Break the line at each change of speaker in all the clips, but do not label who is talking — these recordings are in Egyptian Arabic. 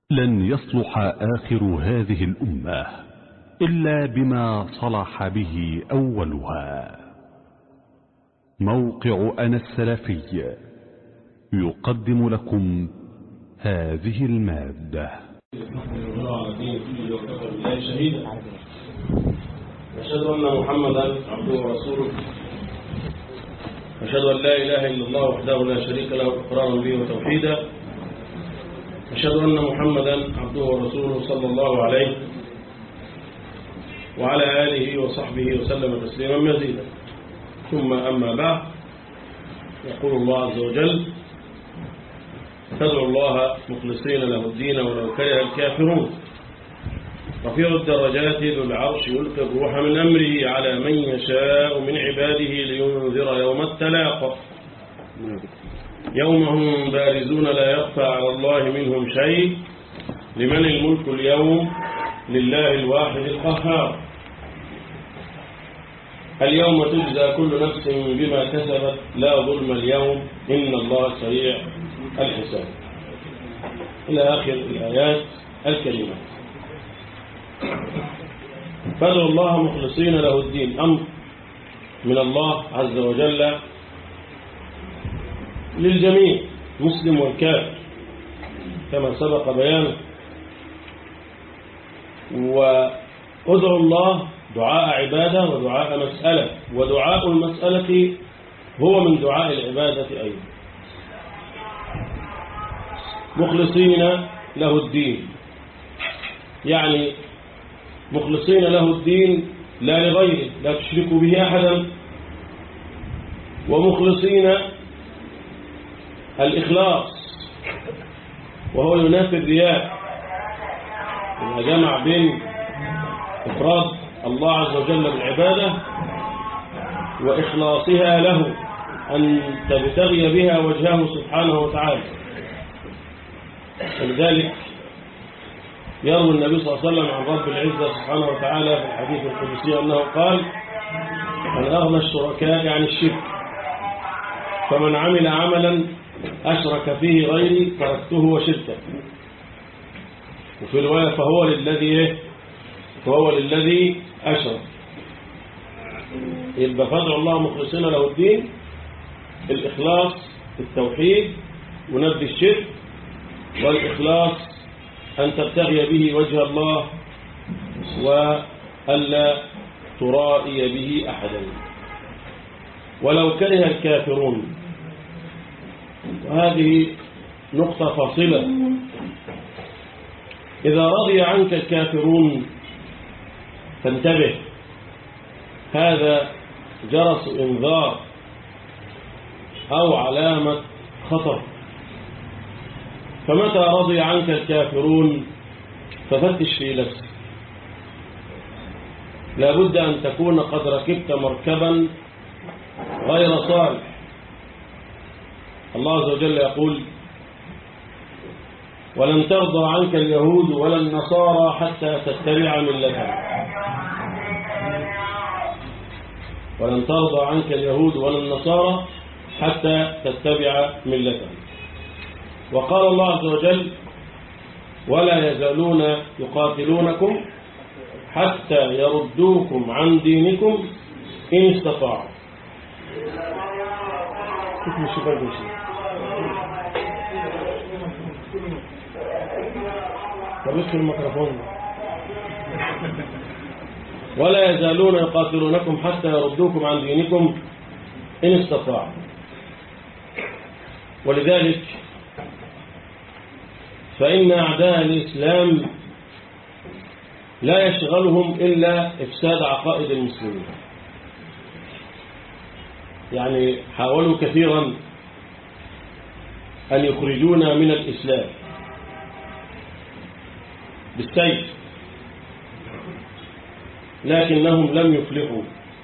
لن يصلح آخر هذه الأمة إلا بما صلح به أولها موقع أنا السلفي يقدم لكم هذه المادة
أشهد أن محمدا عبده ورسوله أشهد أن لا إله إلا الله وحده لا شريك له إقرارا به وتوحيدا أشهد أن محمدا عبده ورسوله صلى الله عليه وعلى آله وصحبه وسلم تسليما مزيدا ثم أما بعد يقول الله عز وجل فادعوا الله مخلصين له الدين ولو كره الكافرون رفيع الدرجات ذو العرش يلقي الروح من أمره على من يشاء من عباده لينذر يوم التلاق يوم هم بارزون لا يخفى على الله منهم شيء لمن الملك اليوم لله الواحد القهار اليوم تجزى كل نفس بما كسبت لا ظلم اليوم إن الله سريع الحساب إلى آخر الآيات الكريمات فادعوا الله مخلصين له الدين أمر من الله عز وجل للجميع مسلم والكافر كما سبق بيانه وادعوا الله دعاء عبادة ودعاء مسألة ودعاء المسألة هو من دعاء العبادة أيضا مخلصين له الدين يعني مخلصين له الدين لا لغيره لا تشركوا به أحدا ومخلصين الإخلاص وهو ينافي الرياء إذا جمع بين إفراد الله عز وجل بالعبادة وإخلاصها له أن تبتغي بها وجهه سبحانه وتعالى ولذلك يروي النبي صلى الله عليه وسلم عن رب العزة سبحانه وتعالى في الحديث القدسي أنه قال أن أغنى الشركاء عن الشرك فمن عمل عملا أشرك فيه غيري تركته وشركه وفي رواية فهو للذي فهو للذي أشرك يبقى فادعوا الله مخلصين له الدين الإخلاص التوحيد ونبذ الشرك والإخلاص أن تبتغي به وجه الله وألا ترائي به أحدا ولو كره الكافرون وهذه نقطة فاصلة إذا رضي عنك الكافرون فانتبه هذا جرس إنذار أو علامة خطر فمتى رضي عنك الكافرون ففتش في نفسك لابد أن تكون قد ركبت مركبا غير صالح الله عز وجل يقول ولن ترضى عنك اليهود ولا النصارى حتى تتبع ملتهم ولن ترضى عنك اليهود ولا النصارى حتى تتبع ملتهم وقال الله عز وجل ولا يزالون يقاتلونكم حتى يردوكم عن دينكم إن استطاعوا طب الميكروفون ولا يزالون يقاتلونكم حتى يردوكم عن دينكم إن استطاعوا ولذلك فإن أعداء الإسلام لا يشغلهم إلا إفساد عقائد المسلمين يعني حاولوا كثيرا أن يخرجونا من الإسلام بالسيف لكنهم لم يفلحوا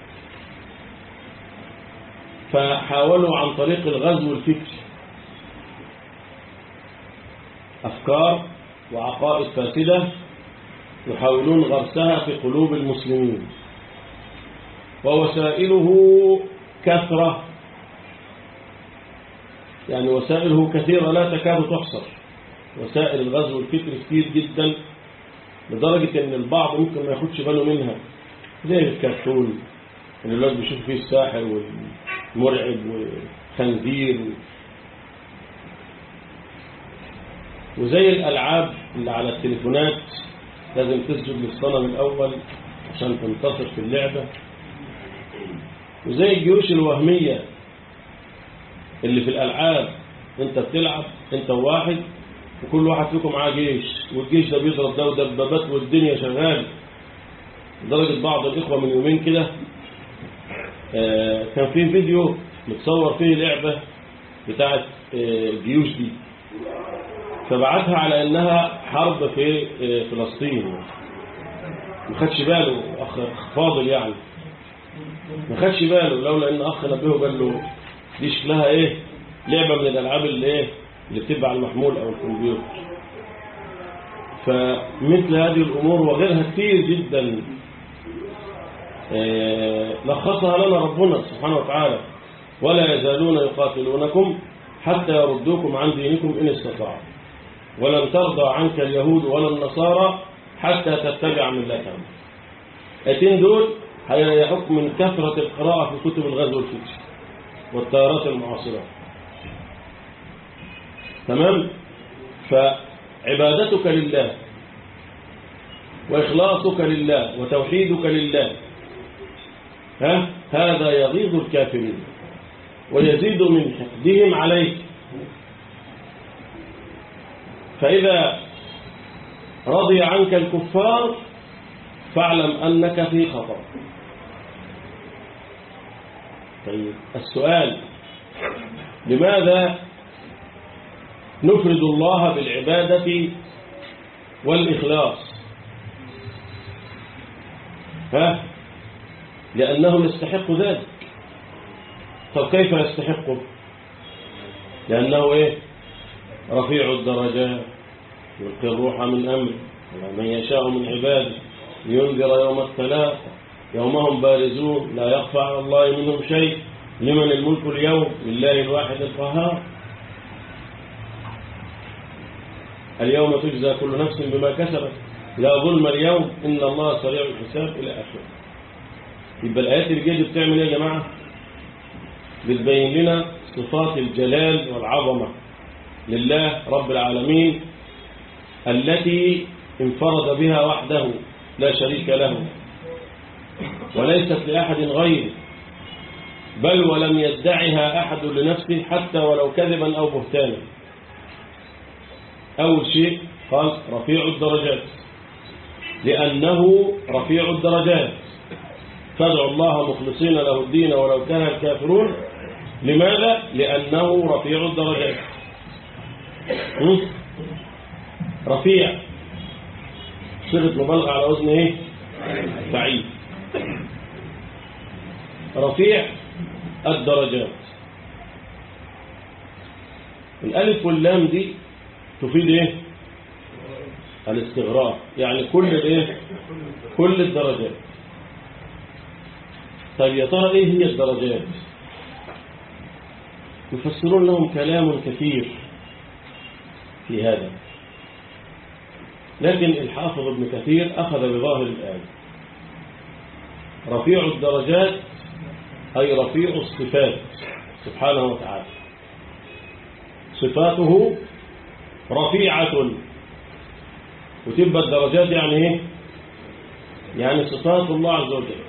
فحاولوا عن طريق الغزو الفكري أفكار وعقائد فاسدة يحاولون غرسها في قلوب المسلمين ووسائله كثرة يعني وسائله كثيرة لا تكاد تحصر وسائل الغزو الفكري كتير جدا لدرجة ان البعض ممكن ما ياخدش باله منها زي الكرتون اللي الناس بيشوفوا فيه الساحر والمرعب والخنزير وزي الألعاب اللي على التليفونات لازم تسجد للصنم الأول عشان تنتصر في اللعبة وزي الجيوش الوهمية اللي في الألعاب انت بتلعب انت وواحد وكل واحد فيكم معاه جيش والجيش ده بيضرب ده ودبابات والدنيا شغال لدرجة بعض الإخوة من يومين كده آه كان في فيديو متصور فيه لعبة بتاعت آه الجيوش دي فبعتها على انها حرب في آه فلسطين ما خدش باله اخ فاضل يعني ما خدش باله لولا ان اخ نبهه قال له دي شكلها ايه لعبة من الالعاب اللي ايه اللي بتبقى على المحمول او الكمبيوتر فمثل هذه الامور وغيرها كتير جدا لخصها لنا ربنا سبحانه وتعالى ولا يزالون يقاتلونكم حتى يردوكم عن دينكم إن استطاعوا ولن ترضى عنك اليهود ولا النصارى حتى تتبع ملتهم الاتين دول هيحكم من كثرة القراءة في كتب الغزو الفكري والتيارات المعاصرة تمام فعبادتك لله وإخلاصك لله وتوحيدك لله ها هذا يغيظ الكافرين ويزيد من حقدهم عليك فإذا رضي عنك الكفار فاعلم أنك في خطر طيب السؤال لماذا نفرد الله بالعبادة والإخلاص ها لأنه يستحق ذلك طب كيف يستحقه لأنه إيه رفيع الدرجات يلقي الروح من أمره ومن يشاء من عباده لينذر يوم الثلاثة يومهم بارزون لا يخفى على الله منهم شيء لمن الملك اليوم لله الواحد القهار اليوم تجزى كل نفس بما كسبت لا ظلم اليوم إن الله سريع الحساب إلى آخره يبقى الآيات اللي جايه بتعمل ايه يا جماعة بتبين لنا صفات الجلال والعظمة لله رب العالمين التي انفرد بها وحده لا شريك له وليست لأحد غيره بل ولم يدعها أحد لنفسه حتى ولو كذبا أو بهتانا أول شيء قال رفيع الدرجات لأنه رفيع الدرجات فادعوا الله مخلصين له الدين ولو كان الكافرون لماذا؟ لأنه رفيع الدرجات رفيع صيغة مبالغة على وزن ايه؟ بعيد رفيع الدرجات الألف واللام دي تفيد ايه؟ الاستغراق يعني كل الايه؟ كل الدرجات طيب يا ترى ايه هي الدرجات يفسرون لهم كلام كثير في هذا لكن الحافظ ابن كثير أخذ بظاهر الآية رفيع الدرجات أي رفيع الصفات سبحانه وتعالى صفاته رفيعة وتبقى الدرجات يعني ايه يعني صفات الله عز وجل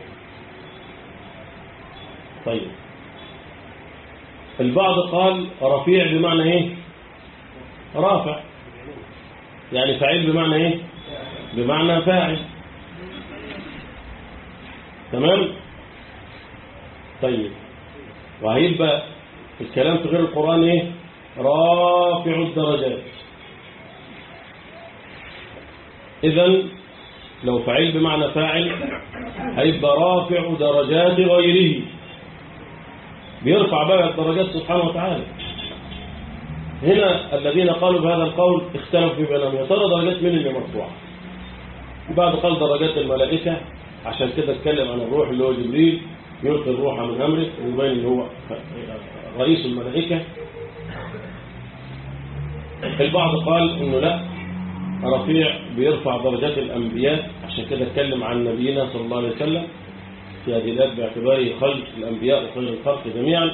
طيب البعض قال رفيع بمعنى ايه رافع يعني فاعل بمعنى ايه بمعنى فاعل تمام طيب وهيبقى الكلام في غير القرآن ايه رافع الدرجات اذا لو فعل بمعنى فاعل هيبقى رافع درجات غيره بيرفع بقى الدرجات سبحانه وتعالى هنا الذين قالوا بهذا القول اختلفوا في بينهم يا ترى درجات مين اللي مرفوعه بعد قال درجات الملائكة عشان كده اتكلم عن الروح اللي هو جبريل يلقي الروح من أمره ويبين اللي هو رئيس الملائكة البعض قال انه لا رفيع بيرفع درجات الانبياء عشان كده اتكلم عن نبينا صلى الله عليه وسلم في هذه الآيات باعتباره خير الانبياء وخير الخلق جميعا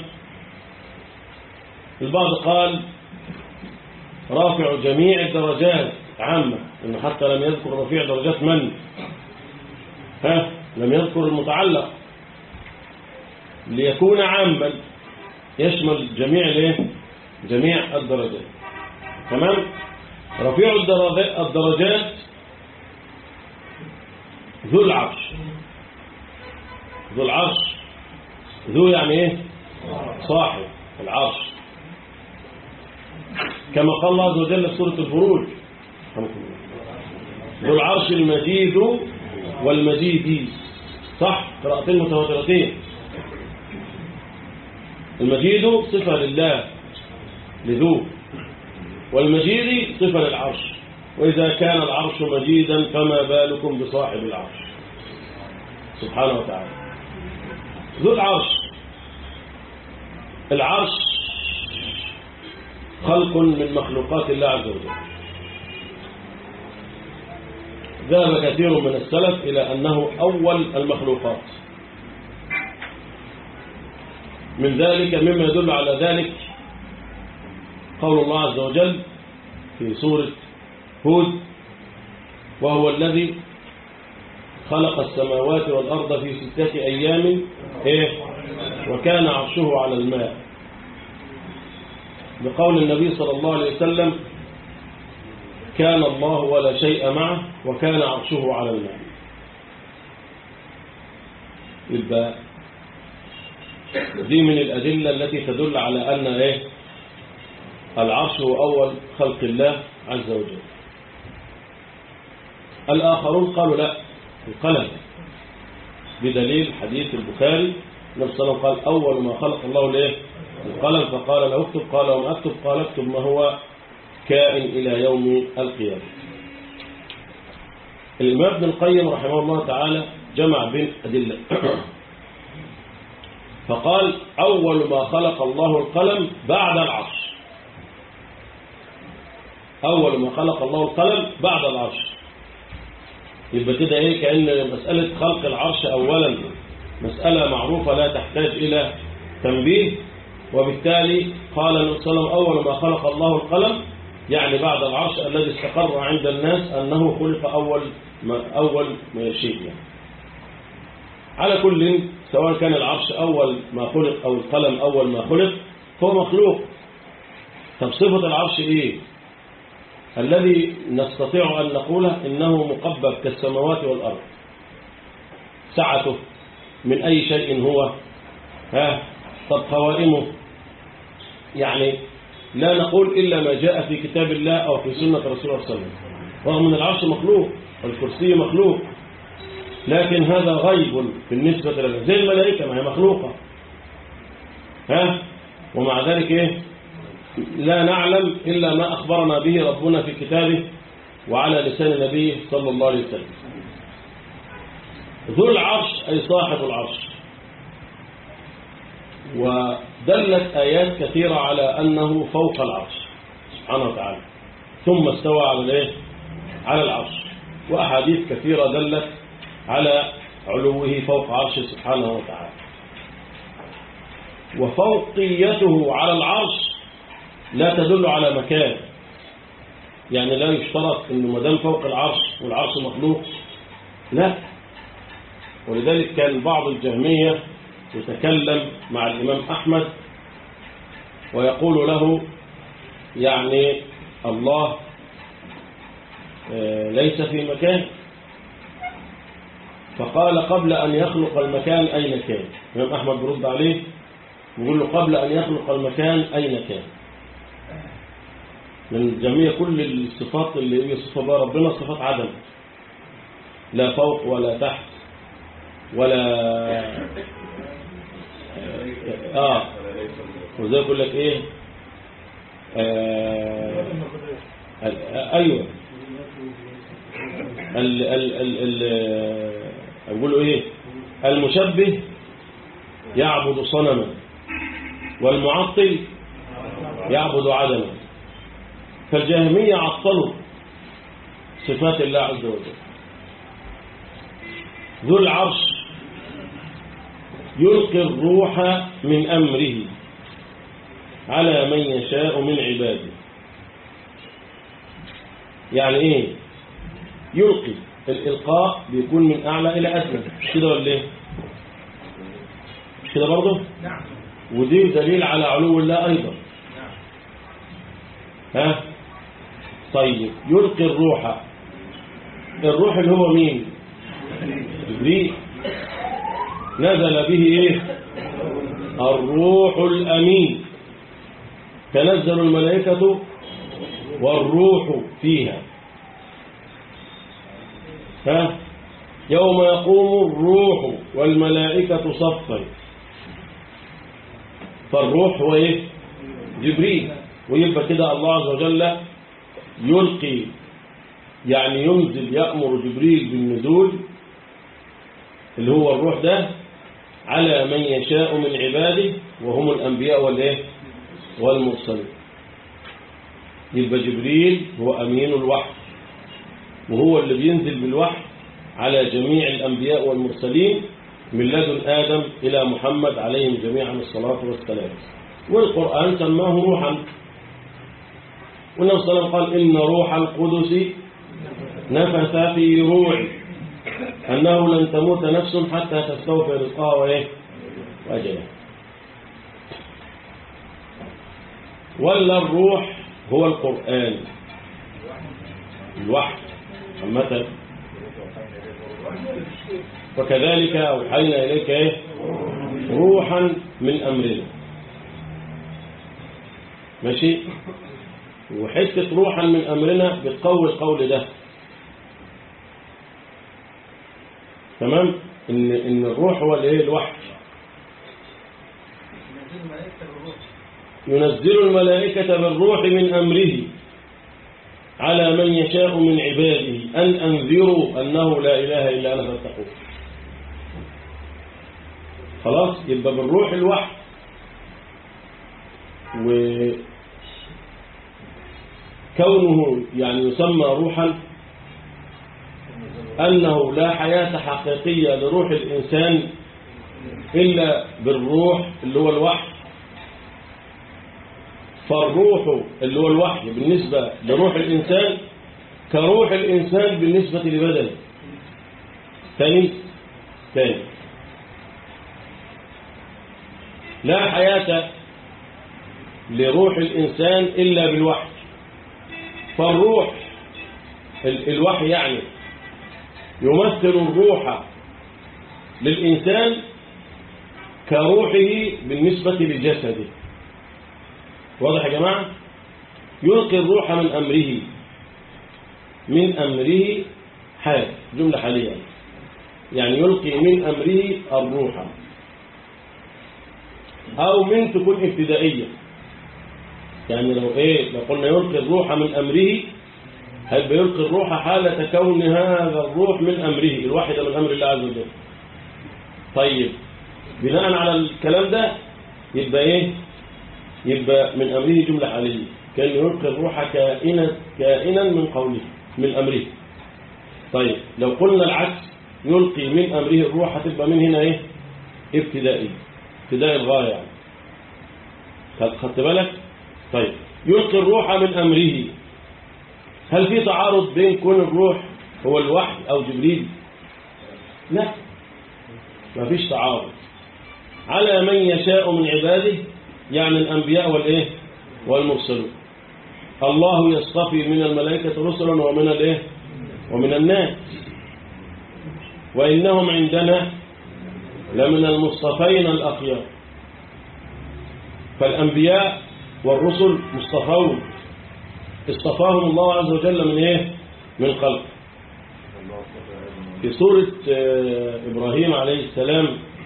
البعض قال رافع جميع الدرجات عامة انه حتى لم يذكر رفيع درجات من ها لم يذكر المتعلق ليكون عاما يشمل جميع الايه جميع الدرجات تمام رفيع الدرجات الدرجات ذو العرش ذو العرش ذو يعني ايه صاحب العرش كما قال الله عز وجل في سورة الفروج ذو العرش المجيد والمجيد صح قراءتين متواترتين المجيد صفة لله لذو والمجيد صفة للعرش وإذا كان العرش مجيدا فما بالكم بصاحب العرش سبحانه وتعالى ذو العرش العرش خلق من مخلوقات الله عز وجل ذهب كثير من السلف إلى أنه أول المخلوقات من ذلك مما يدل على ذلك قول الله عز وجل في سورة هود وهو الذي خلق السماوات والأرض في ستة أيام إيه وكان عرشه على الماء بقول النبي صلى الله عليه وسلم كان الله ولا شيء معه وكان عرشه على الماء يبقى دي من الأدلة التي تدل على أن إيه العرش هو أول خلق الله عز وجل الآخرون قالوا لا القلم بدليل حديث البخاري النبي صلى الله عليه وسلم قال أول ما خلق الله له القلم فقال له اكتب قال وما أكتب قال اكتب ما هو كائن إلى يوم القيامة الإمام ابن القيم رحمه الله تعالى جمع بين أدلة فقال أول ما خلق الله القلم بعد العرش أول ما خلق الله القلم بعد العرش يبقى كده إيه كأن مسألة خلق العرش أولا مسألة معروفة لا تحتاج إلى تنبيه وبالتالي قال النبي صلى الله عليه وسلم أول ما خلق الله القلم يعني بعد العرش الذي استقر عند الناس أنه خلق أول ما أول ما شيء يعني. على كل سواء كان العرش أول ما خلق أو القلم أول ما خلق فهو مخلوق طب صفة العرش إيه الذي نستطيع أن نقوله إنه مقبب كالسماوات والأرض سعته من أي شيء هو ها طب قوائمه يعني لا نقول إلا ما جاء في كتاب الله أو في سنة رسول الله صلى الله عليه وسلم رغم أن العرش مخلوق والكرسي مخلوق لكن هذا غيب بالنسبة لنا زي الملائكة ما هي مخلوقة ها ومع ذلك إيه لا نعلم إلا ما أخبرنا به ربنا في كتابه وعلى لسان نبيه صلى الله عليه وسلم ذو العرش أي صاحب العرش ودلت آيات كثيرة على أنه فوق العرش سبحانه وتعالى ثم استوى على الايه على العرش وأحاديث كثيرة دلت على علوه فوق عرشه سبحانه وتعالى وفوقيته على العرش لا تدل على مكان يعني لا يشترط انه ما دام فوق العرش والعرش مخلوق لا ولذلك كان بعض الجهمية يتكلم مع الإمام أحمد ويقول له يعني الله ليس في مكان فقال قبل أن يخلق المكان أين كان الإمام أحمد برد عليه يقول له قبل أن يخلق المكان أين كان من جميع كل الصفات اللي هي صفة بقى ربنا صفات عدم لا فوق ولا تحت ولا اه وزي يقول لك ايه آه ايوه ال ال ال ال اقولوا ايه المشبه يعبد صنما والمعطل يعبد عدما فالجهمية عطلوا صفات الله عز وجل ذو العرش يلقي الروح من أمره على من يشاء من عباده يعني ايه يلقي الإلقاء بيكون من أعلى إلى أسفل مش كده ولا ايه مش كده برضه
نعم
ودي دليل على علو الله أيضا
نعم
ها طيب يلقي الروح الروح اللي هو مين جبريل نزل به ايه الروح الأمين تنزل الملائكة والروح فيها ها يوم يقوم الروح والملائكة صفا فالروح هو ايه جبريل ويبقى كده الله عز وجل يلقي يعني ينزل يأمر جبريل بالنزول اللي هو الروح ده على من يشاء من عباده وهم الأنبياء والإيه والمرسلين يبقى جبريل هو أمين الوحي وهو اللي بينزل بالوحي على جميع الأنبياء والمرسلين من لدن آدم إلى محمد عليهم جميعا الصلاة والسلام والقرآن سماه روحا والنبي صلى الله عليه وسلم قال إن روح القدس نفث في روعي أنه لن تموت نفس حتى تستوفي رزقها وإيه وأجلها ولا الروح هو القرآن الوحي عامة وكذلك أوحينا إليك إيه؟ روحا من أمرنا ماشي وحتة روحا من أمرنا بتقوي القول ده تمام إن, إن الروح هو الإيه الوحي ينزل الملائكة بالروح من أمره على من يشاء من عباده أن أنذروا أنه لا إله إلا أنا فاتقون خلاص يبقى بالروح الوحي وكونه يعني يسمى روحا أنه لا حياة حقيقية لروح الإنسان إلا بالروح اللي هو الوحي فالروح اللي هو الوحي بالنسبة لروح الإنسان كروح الإنسان بالنسبة لبدنه ثاني ثاني لا حياة لروح الإنسان إلا بالوحي فالروح ال- الوحي يعني يمثل الروح للإنسان كروحه بالنسبة لجسده واضح يا جماعة يلقي الروح من أمره من أمره حال جملة حالية يعني يلقي من أمره الروح أو من تكون ابتدائية يعني لو إيه لو قلنا يلقي الروح من أمره هيبقى يلقي الروح حالة كون هذا الروح من أمره الواحد من أمر الله عز وجل طيب بناء على الكلام ده يبقى إيه يبقى من أمره جملة حالية كان يلقي الروح كائنا كائنا من قوله من أمره طيب لو قلنا العكس يلقي من أمره الروح هتبقى من هنا إيه ابتدائي ابتدائي الغاية يعني خد- خدت بالك طيب يلقي الروح من أمره هل في تعارض بين كون الروح هو الوحي أو جبريل لا ما فيش تعارض على من يشاء من عباده يعني الأنبياء والإيه والمرسلون الله يصطفي من الملائكة رسلا ومن الإيه ومن الناس وإنهم عندنا لمن المصطفين الأخيار فالأنبياء والرسل مصطفون اصطفاهم الله عز وجل من إيه من خلق في سورة آه، إبراهيم عليه السلام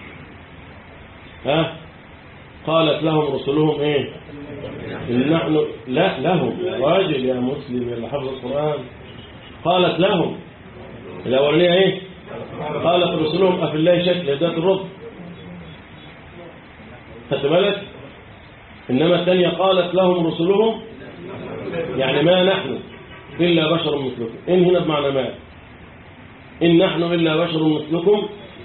ها قالت لهم رسلهم ايه إن نحن لا لهم يا راجل يا مسلم يا اللي حفظ القرآن قالت لهم الأولانية ايه قالت رسلهم أفي الله شك ذات الرب خدت بالك إنما الثانية قالت لهم رسلهم يعني ما نحن إلا بشر مثلكم إن هنا بمعنى ما إن نحن إلا بشر مثلكم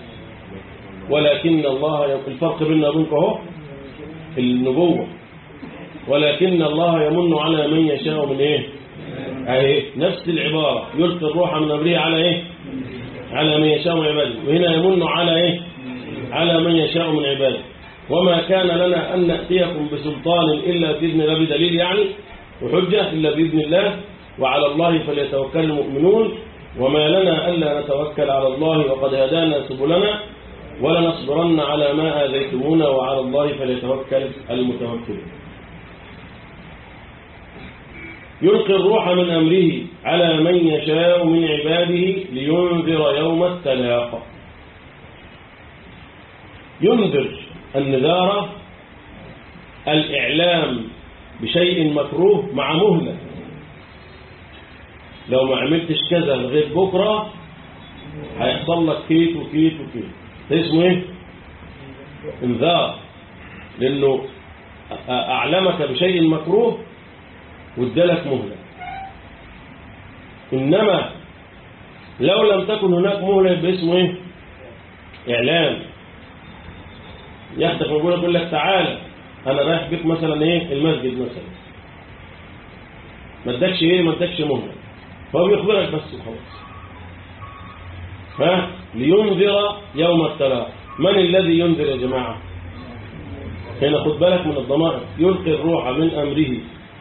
ولكن الله الفرق بيننا وبينكم اهو النبوة ولكن الله يمن على من يشاء من ايه اهي نفس العبارة يلقي الروح من امره على ايه على من يشاء من عباده وهنا يمن على ايه على من يشاء من عباده وما كان لنا أن نأتيكم بسلطان إلا بإذن الله بدليل يعني وحجة إلا بإذن الله وعلى الله فليتوكل المؤمنون وما لنا ألا نتوكل على الله وقد هدانا سبلنا ولنصبرن على ما آذيتمونا وعلى الله فليتوكل المتوكلون يلقي الروح من أمره على من يشاء من عباده لينذر يوم التلاق ينذر النذارة الإعلام بشيء مكروه مع مهلة لو ما عملتش كذا لغاية بكرة هيحصل لك كيت وكيت وكيت ده اسمه ايه انذار لانه اعلمك بشيء مكروه وادالك مهلة انما لو لم تكن هناك مهلة يبقى اسمه ايه اعلام ياخدك يقول يقول لك تعالى انا رايح بك مثلا ايه المسجد مثلا ما ادكش ايه ما ادكش مهلة فهو بيخبرك بس وخلاص ها لينذر يوم التلاق من الذي ينذر يا جماعة هنا خد بالك من الضمائر يلقي الروح من أمره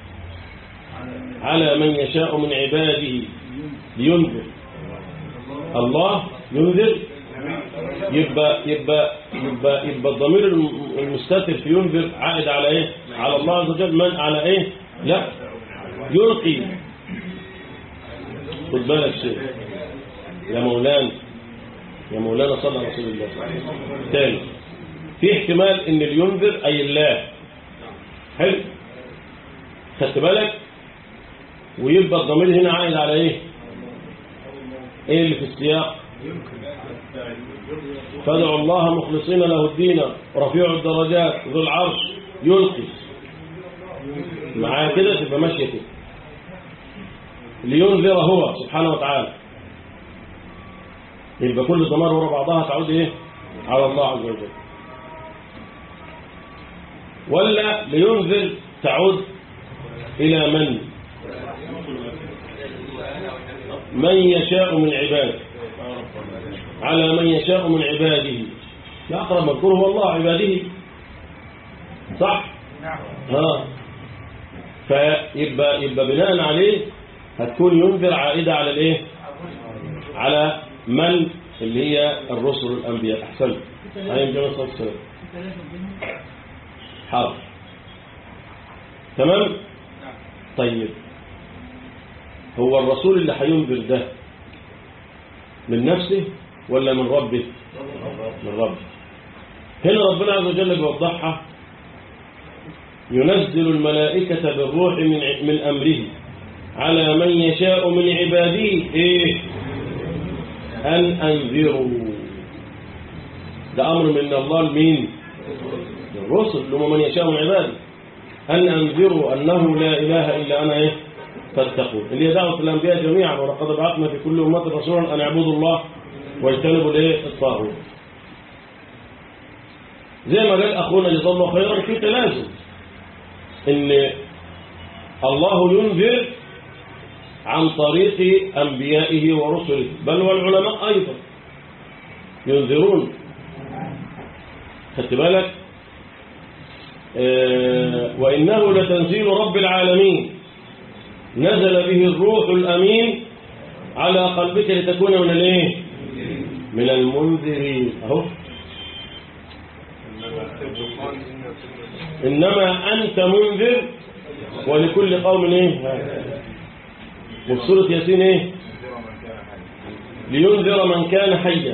على من يشاء من عباده لينذر الله ينذر يبقى يبقى يبقى يبقى الضمير المستتر في ينذر عائد على ايه على الله عز وجل من على ايه لا يلقي خد بالك شيء يا مولانا يا مولانا صلى على رسول الله تاني في احتمال ان الينذر اي الله حلو خدت بالك ويبقى الضمير هنا عائد على ايه ايه اللي في السياق فادعوا الله مخلصين له الدين رفيع الدرجات ذو العرش يلقي معايا كده تبقى ماشيه كده لينذر هو سبحانه وتعالى يبقى كل ضمار ورا بعضها تعود ايه على الله عز وجل ولا لينذر تعود الى من من يشاء من عباده على من يشاء من عباده لا أقرب مذكور هو الله عباده صح ها فيبقى يبقى بناء عليه هتكون ينذر عائدة على الايه على من اللي هي الرسل الأنبياء أحسن عليهم جميع الصلاة والسلام حاضر تمام طيب هو الرسول اللي هينذر ده من نفسه ولا من ربه من ربه هنا ربنا عز وجل بيوضحها ينزل الملائكة بالروح من من أمره على من يشاء من عباده إيه أن أنذروا ده أمر من الله لمين الرسل اللي هم من يشاء من عباده أن أنذروا أنه لا إله إلا أنا إيه فاتقون اللي هي دعوة الأنبياء جميعا ولقد بعثنا في كل أمة رسولا أن يعبدوا الله واجتنبوا الايه الطاغوت زي ما قال أخونا جزاه الله خيرا في تلازم إن الله ينذر عن طريق أنبيائه ورسله بل والعلماء أيضا ينذرون خدت بالك آه وإنه لتنزيل رب العالمين نزل به الروح الأمين على قلبك لتكون من الايه من المنذرين اهو إنما أنت منذر ولكل قوم ايه وفي سورة ياسين ايه لينذر من كان حيا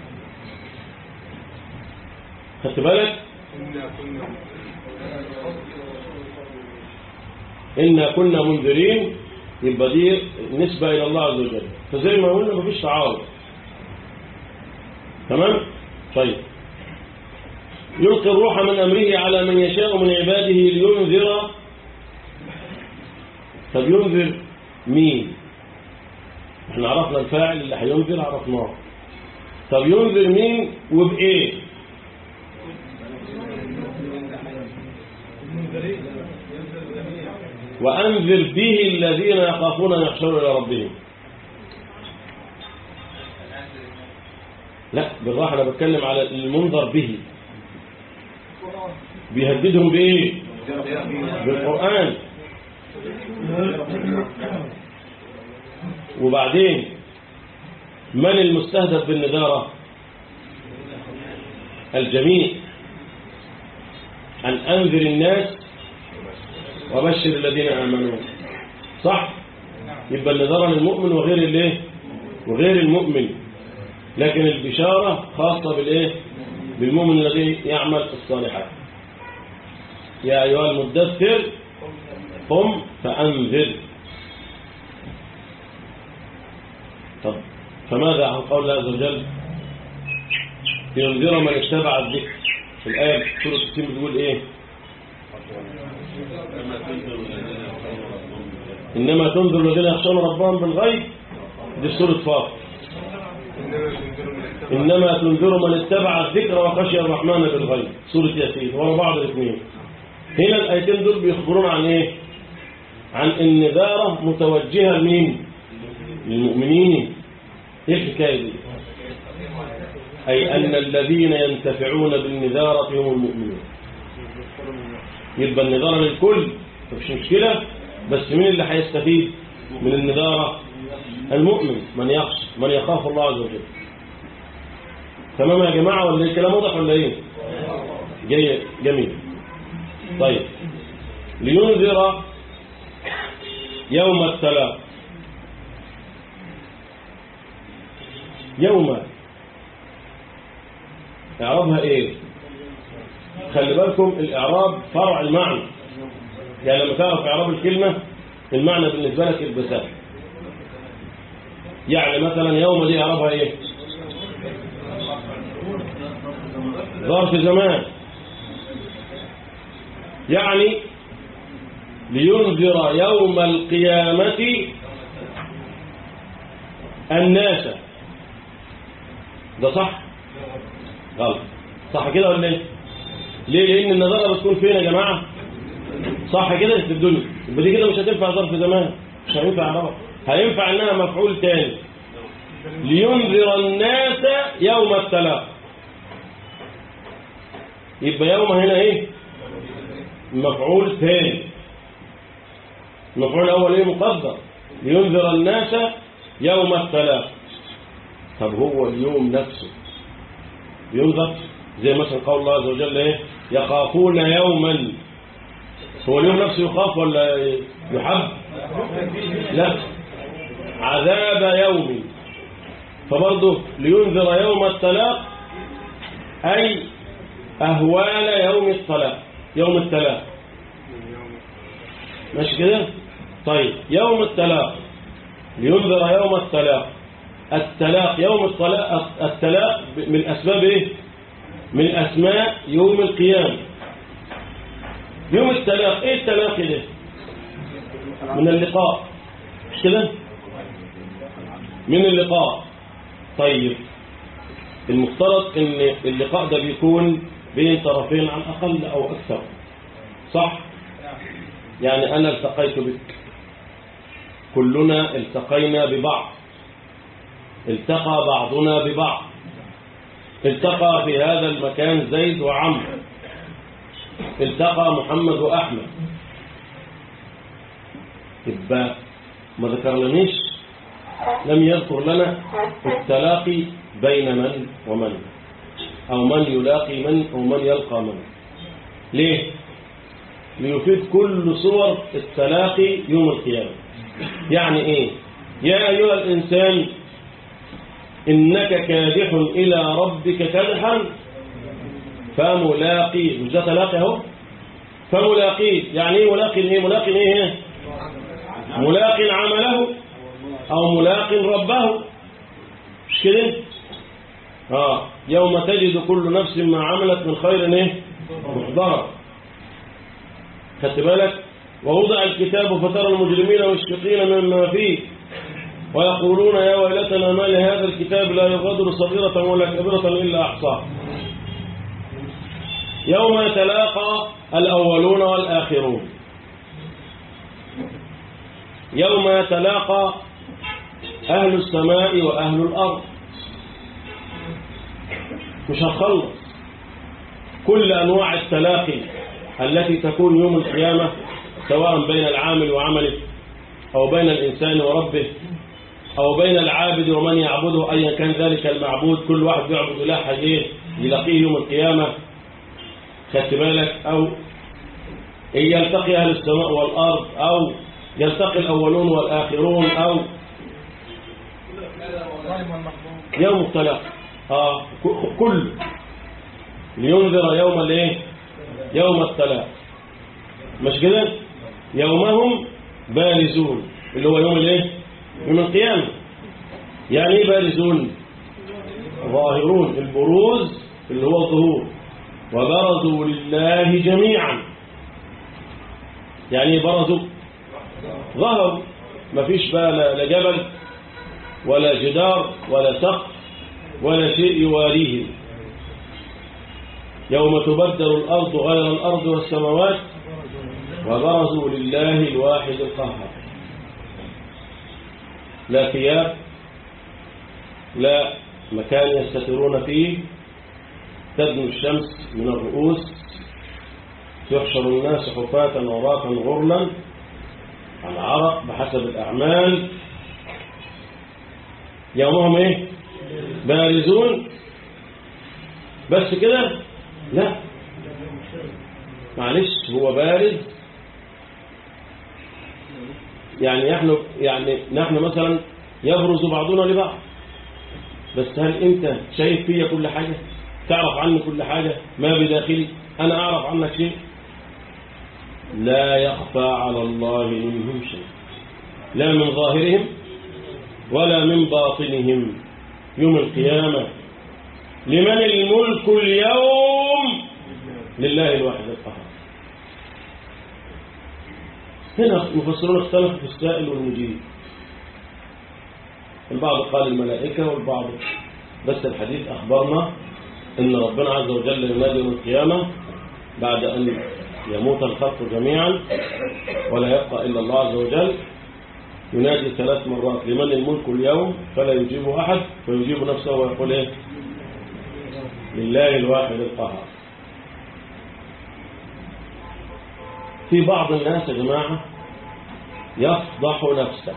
خدت بالك إنا كنا منذرين يبقى دي نسبة إلى الله عز وجل فزي ما قلنا مفيش تعارض تمام طيب يلقي الروح من أمره على من يشاء من عباده لينذر طب ينذر مين احنا عرفنا الفاعل اللي هينذر عرفناه طب ينذر مين وبايه وأنذر به الذين يخافون أن يحشروا إلى ربهم لا بالراحة أنا بتكلم على المنذر به بيهددهم بإيه بالقرآن وبعدين من المستهدف بالنذارة الجميع أن أنذر الناس وبشر الذين آمنوا صح يبقى النذارة للمؤمن وغير الايه وغير المؤمن لكن البشارة خاصة بالايه بالمؤمن الذي يعمل الصالحات يا أيها المدثر قم فأنذر طب فماذا عن قول الله عز وجل لينذر من اتبع الذكر في الآية في سورة التين بتقول ايه إنما تنذر الذين يخشون ربهم بالغيب دي سورة فاطر إنما تنذر من اتبع الذكر وخشي الرحمن بالغيب سورة ياسين ورا بعض الاثنين هنا الآيتين دول بيخبرون عن إيه عن النذارة متوجهة لمين للمؤمنين إيه الحكاية دي أي أن الذين ينتفعون بالنذارة هم المؤمنون يبقى النذارة للكل مفيش مشكلة بس مين اللي هيستفيد من النذارة المؤمن من يخشى من يخاف الله عز وجل تمام يا جماعة ولا الكلام واضح ولا ايه جاي جميل طيب لينذر يوم التلاق يوم اعرابها ايه خلي بالكم الاعراب فرع المعنى يعني لما تعرف اعراب الكلمة المعنى بالنسبة لك البساط يعني مثلا يوم دي اعرابها ايه ظرف زمان يعني لينذر يوم القيامة الناس ده صح غلط صح كده ولا ايه ليه لان النظارة بتكون فين يا جماعة صح كده في الدنيا يبقى دي كده مش هتنفع ظرف زمان مش هينفع عربة هينفع انها مفعول تاني لينذر الناس يوم التلاق يبقى يوم هنا ايه مفعول ثاني المفعول الاول ايه مقدر لينذر الناس يوم التلاق طب هو اليوم نفسه ينذر زي مثلا قول الله عز وجل ايه يخافون يوما هو اليوم نفسه يخاف ولا يحب لا عذاب يوم فبرضه لينذر يوم التلاق أي أهوال يوم الطلاق يوم التلاق ماشي كده طيب يوم التلاق لينذر يوم التلاق التلاق يوم الطلاق التلاق من أسباب إيه من أسماء يوم القيامة يوم التلاق إيه التلاقي ده من اللقاء مش كده من اللقاء طيب المفترض ان اللقاء ده بيكون بين طرفين على الأقل أو أكثر صح يعني أنا التقيت بك كلنا التقينا ببعض التقى بعضنا ببعض التقى في هذا المكان زيد وعمرو التقى محمد وأحمد يبقى ما ذكرناش لم يذكر لنا التلاقي بين من ومن أو من يلاقي من أو من يلقى من ليه؟ ليفيد كل صور التلاقي يوم القيامة يعني إيه؟ يا أيها الإنسان إنك كادح إلى ربك كدحا فملاقيه مش ده تلاقي اهو فملاقيه يعني ايه ملاقي ايه ملاقي ايه ملاق عمله او ملاق ربه مش كده اه يوم تجد كل نفس ما عملت من خير ايه محضرة خدت بالك ووضع الكتاب فترى المجرمين مشفقين مما فيه ويقولون يا ويلتنا ما لهذا الكتاب لا يغادر صغيرة ولا كبيرة إلا أحصاها يوم يتلاقى الأولون والآخرون يوم يتلاقى أهل السماء وأهل الأرض مش هنخلص كل أنواع التلاقي التي تكون يوم القيامة سواء بين العامل وعمله أو بين الإنسان وربه أو بين العابد ومن يعبده أيا كان ذلك المعبود كل واحد يعبد إله حاجيه يلاقيه يوم القيامة خدت بالك أو إن يلتقي أهل السماء والأرض أو يلتقي الأولون والآخرون أو يوم الطلاق آه ك- كل لينذر يوم الايه يوم الطلاق مش كده يومهم بارزون اللي هو يوم الايه يوم القيامة يعني ايه بارزون ظاهرون البروز اللي هو الظهور وبرزوا لله جميعا يعني ايه برزوا ظهروا مفيش بقى لا لا جبل ولا جدار ولا سقف ولا شيء يواريهم يوم تبدل الأرض غير الأرض والسماوات وبرزوا لله الواحد القهار لا ثياب لا مكان يستترون فيه تدنو الشمس من الرؤوس يحشر الناس حفاة عراة غرلا على عرق بحسب الأعمال يومهم ايه بارزون بس كده لا معلش هو بارز يعني نحن يعني نحن مثلا يبرز بعضنا لبعض بس هل انت شايف فيا كل حاجة تعرف عني كل حاجة ما بداخلي انا اعرف عنك شيء لا يخفى على الله منهم شيء لا من ظاهرهم ولا من باطنهم يوم القيامة لمن الملك اليوم لله الواحد القهار هنا المفسرون اختلفوا في السائل والمجيب البعض قال الملائكة والبعض بس الحديث أخبرنا أن ربنا عز وجل ينادي يوم القيامة بعد أن يموت الخلق جميعا ولا يبقى إلا الله عز وجل ينادي ثلاث مرات لمن الملك اليوم فلا يجيبه أحد فيجيب نفسه ويقول إيه لله الواحد القهار في بعض الناس يا جماعة يفضح نفسه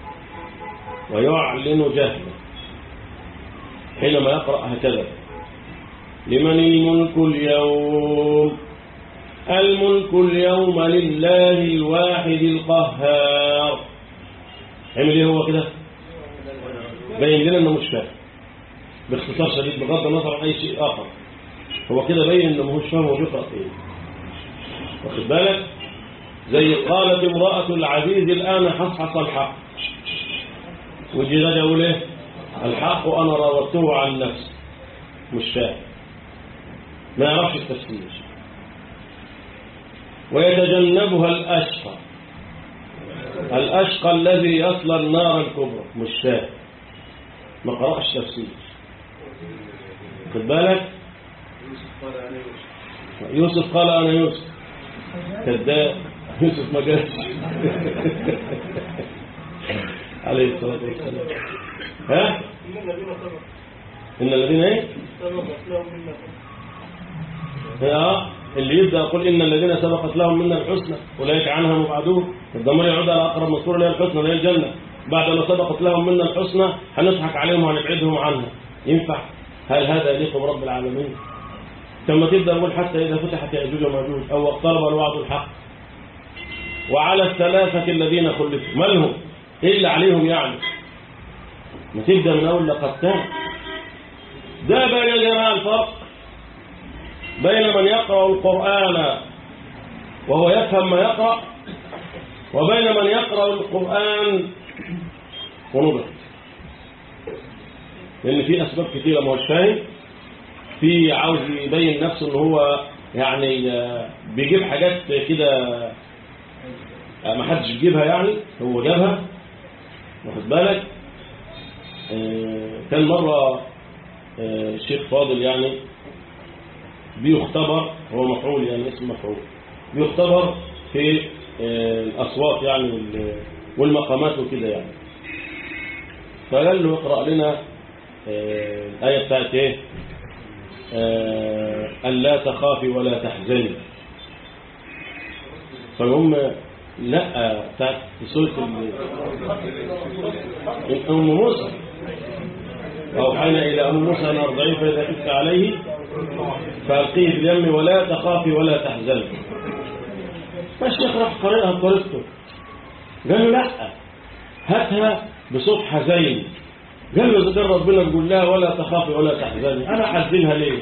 ويعلن جهله حينما يقرأ هكذا لمن الملك اليوم الملك اليوم لله الواحد القهار عمل ايه هو كده بين لنا انه مش فاهم باختصار شديد بغض النظر عن اي شيء اخر هو كده بين انه مش فاهم هو بيقرا ايه واخد بالك زي قالت امرأة العزيز الآن حصحص الحق وجي غدا يقول ايه الحق أنا راودته عن نفسي مش فاهم ما يعرفش التفسير ويتجنبها الأشقى الأشقى الذي يصل النار الكبرى مش فاهم ما قرأش تفسير خد بالك يوسف قال أنا يوسف كذاب يوسف ما جاش عليه الصلاة والسلام ها إن الذين ايه اه اللي يبدأ يقول إن الذين سبقت لهم منا الحسنى أولئك عنها مبعدون الضمير يعود على أقرب مذكور اللي هي الحسنى اللي هي الجنة بعد ما سبقت لهم منا الحسنى هنضحك عليهم وهنبعدهم عنها ينفع هل هذا يليق برب العالمين ثم تبدأ يقول حتى إذا فتحت يأجوج ومأجوج أو اقترب الوعد الحق وعلى الثلاثة الذين خلفوا ما لهم إلا عليهم يعني ما تبدأ من أول لقد تاب ده بين يا جماعة الفرق بين من يقرأ القرآن وهو يفهم ما يقرأ وبين من يقرأ القرآن ونضح لأن في أسباب كثيرة ما هوش فاهم في عاوز يبين نفسه ان هو يعني بيجيب حاجات كده ما حدش يجيبها يعني هو جابها واخد بالك آه، كان مرة آه، شيخ فاضل يعني بيختبر هو مفعول يعني اسم مفعول بيختبر في آه، الأصوات يعني وال- والمقامات وكده يعني فقال له اقرأ لنا آه، الآية بتاعت ايه آه، ألا تخافي ولا تحزني فهم لا بتاعت في سورة ال- أم موسى أوحينا إلى أم موسى أن أرضعيه فإذا خفت عليه فألقيه في اليم ولا تخافي ولا تحزني فالشيخ راح قرأها بطريقته قال له لا هاتها بصوت حزين قال له ذكر ربنا تقول لها ولا تخافي ولا تحزني انا حزنها ليه